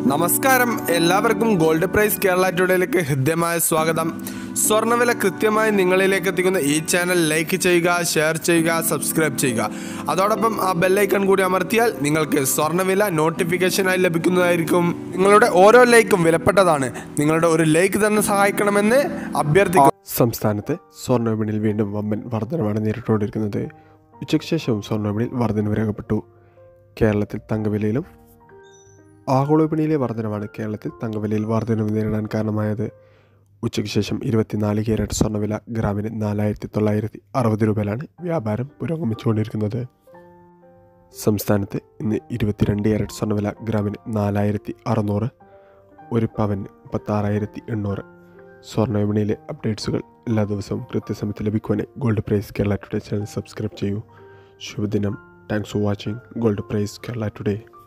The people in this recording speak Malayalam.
നമസ്കാരം എല്ലാവർക്കും ഗോൾഡ് പ്രൈസ് കേരള ടുഡേയിലേക്ക് ഹൃദ്യമായ സ്വാഗതം സ്വർണ്ണവില കൃത്യമായി നിങ്ങളിലേക്ക് എത്തിക്കുന്ന ഈ ചാനൽ ലൈക്ക് ചെയ്യുക ഷെയർ ചെയ്യുക സബ്സ്ക്രൈബ് ചെയ്യുക അതോടൊപ്പം ആ ബെല്ലൈക്കൺ കൂടി അമർത്തിയാൽ നിങ്ങൾക്ക് സ്വർണ്ണവില നോട്ടിഫിക്കേഷനായി ലഭിക്കുന്നതായിരിക്കും നിങ്ങളുടെ ഓരോ ലൈക്കും വിലപ്പെട്ടതാണ് നിങ്ങളുടെ ഒരു ലൈക്ക് തന്നെ സഹായിക്കണമെന്ന് അഭ്യർത്ഥിക്കും സംസ്ഥാനത്ത് സ്വർണ്ണ വിപണിയിൽ വീണ്ടും വമ്പൻ വർധനമാണ് നേരിട്ടുകൊണ്ടിരിക്കുന്നത് ഉച്ചയ്ക്ക് ശേഷവും സ്വർണ്ണ വിപണിയിൽ വർധനവ് രേഖപ്പെട്ടു കേരളത്തിൽ തങ്കവിലയിലും ആഗോള വിപണിയിലെ വർധനമാണ് കേരളത്തിൽ തങ്കവിലയിൽ വർധനവ് നേരിടാൻ കാരണമായത് ഉച്ചയ്ക്ക് ശേഷം ഇരുപത്തിനാല് ക്യാരറ്റ് സ്വർണ്ണവില ഗ്രാമിന് നാലായിരത്തി തൊള്ളായിരത്തി അറുപത് രൂപയിലാണ് വ്യാപാരം പുരോഗമിച്ചുകൊണ്ടിരിക്കുന്നത് സംസ്ഥാനത്ത് ഇന്ന് ഇരുപത്തിരണ്ട് ക്യാരറ്റ് സ്വർണ്ണവില ഗ്രാമിന് നാലായിരത്തി അറുന്നൂറ് ഒരു പവന് മുപ്പത്താറായിരത്തി എണ്ണൂറ് സ്വർണ്ണ വിപണിയിലെ അപ്ഡേറ്റ്സുകൾ എല്ലാ ദിവസവും കൃത്യസമയത്ത് ലഭിക്കുവാനായി gold price Kerala today channel subscribe ചെയ്യൂ ശുഭദിനം thanks for watching gold price Kerala today